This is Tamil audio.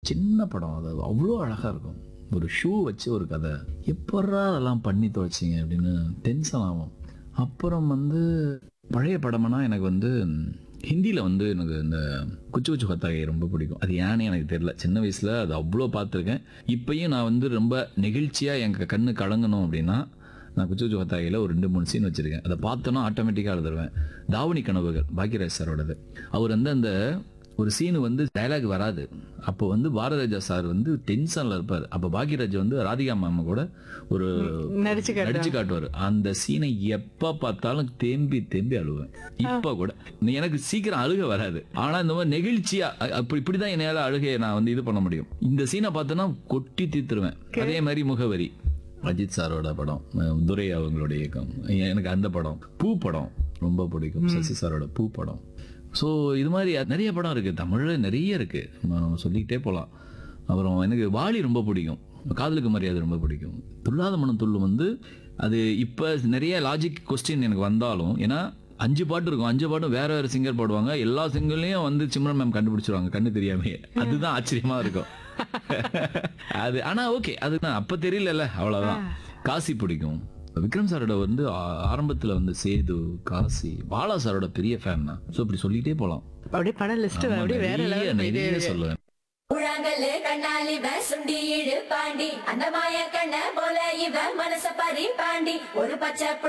சின்ன படம் அது அவ்வளோ அழகாக இருக்கும் ஒரு ஷூ வச்சு ஒரு கதை எப்பட்றா அதெல்லாம் பண்ணி துவைச்சிங்க அப்படின்னு டென்ஷன் ஆகும் அப்புறம் வந்து பழைய படம்னா எனக்கு வந்து ஹிந்தியில் வந்து எனக்கு இந்த குச்சு குச்சு ஹத்தாகை ரொம்ப பிடிக்கும் அது ஏன்னு எனக்கு தெரியல சின்ன வயசில் அது அவ்வளோ பார்த்துருக்கேன் இப்பயும் நான் வந்து ரொம்ப நெகிழ்ச்சியாக எங்கள் கண்ணு கலங்கணும் அப்படின்னா நான் குச்சு குச்சு ஹத்தாகையில் ஒரு ரெண்டு மூணு சீன் வச்சுருக்கேன் அதை பார்த்தோன்னா ஆட்டோமேட்டிக்காக எழுதுருவேன் தாவணி கனவுகள் பாக்யராஜ் சாரோடது அவர் வந்து அந்த ஒரு சீனு வந்து டயலாக் வராது அப்போ வந்து பாரதராஜா சார் வந்து டென்ஷனில் இருப்பார் அப்போ பாக்யராஜ் வந்து ராதிகா மேம் கூட ஒரு நடிச்சு காட்டுவாங்க. நடிச்சு காட்டுவார் அந்த சீனை எப்ப பார்த்தாலும் தேம்பி தேம்பி அழுவேன் இப்ப கூட நீ எனக்கு சீக்கிரம் அழுக வராது ஆனா இந்த மாதிரி நெகிழ்ச்சியா அ- அப்படி இப்படிதான் என்னால அழுகையை நான் வந்து இது பண்ண முடியும் இந்த சீனை பார்த்தோன்னா கொட்டி தீர்த்துருவேன் அதே மாதிரி முகவரி அஜித் சாரோட படம் அஹ் துரை அவங்களுடைய இயக்கம் எனக்கு அந்த படம் பூ படம் ரொம்ப பிடிக்கும் சசி சாரோட பூ படம் ஸோ இது மாதிரி நிறைய படம் இருக்கு தமிழ்ல நிறைய இருக்கு நம்ம சொல்லிக்கிட்டே போகலாம் அப்புறம் எனக்கு வாலி ரொம்ப பிடிக்கும் காதலுக்கு மரியாதை ரொம்ப பிடிக்கும் துள்ளாத மனம் துள்ளும் வந்து அது இப்போ நிறைய லாஜிக் கொஸ்டின் எனக்கு வந்தாலும் ஏன்னா அஞ்சு பாட்டு இருக்கும் அஞ்சு பாட்டும் வேற வேற சிங்கர் பாடுவாங்க எல்லா சிங்கர்லையும் வந்து சிம்ரன் மேம் கண்டுபிடிச்சிருவாங்க கண்ணு தெரியாமே அதுதான் ஆச்சரியமா இருக்கும் அது ஆனா ஓகே அது நான் அப்ப தெரியலல்ல அவ்வளவுதான் காசி பிடிக்கும் விக்ரம் சாரோட வந்து ஆ- ஆரம்பத்துல வந்து சேது காசி பாலா சாரோட பெரிய ஃபேன் தான் ஸோ இப்படி சொல்லிட்டே போலாம் அப்படியே படம் லிஸ்ட் ஆமா, அப்படியே வேற நிறைய லெவல் நிறைய சொல்லுவேன் முழங்கல்லு கண்ணால் இவ சுண்டி இழு பாண்டி அந்த மாய கண்ண போல இவ மனச பறி பாண்டி ஒரு பச்சை